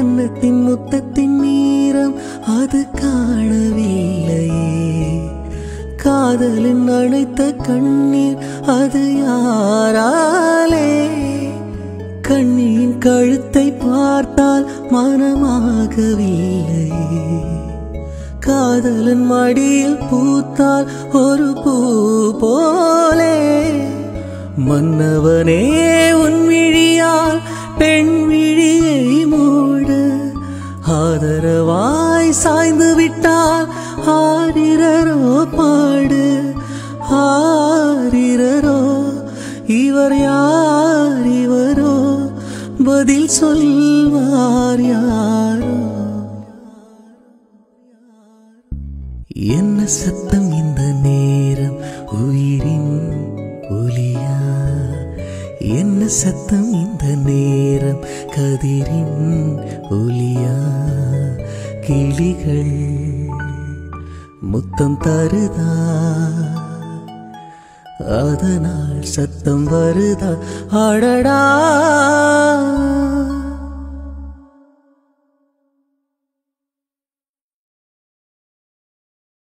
கன்னத்தின் முத்தத்தின் நீரம் அது காணவில்லையே காதலின் அழைத்த கண்ணீர் அது யாராலே கண்ணியின் கழுத்தை பார்த்தால் மனமாகவில்லை காதலன் மடியில் பூத்தால் ஒரு பூ போலே மன்னவனே உன் விழியால் பெண் விழியை மூடு ஆதரவாய் சாய்ந்து விட்டால் ஆரிரரோ பாடு ஆரிரரோ இவர் யார் இவரோ பதில் சொல்வார் யாரோ என்ன சத்தம் இந்த நேரம் உயிரின் ஒலியா என்ன சத்தம் இந்த நேரம் கதிரின் ஒலியா கிளிகள் முத்தம் தருதா அதனால் சத்தம் வருதா அடடா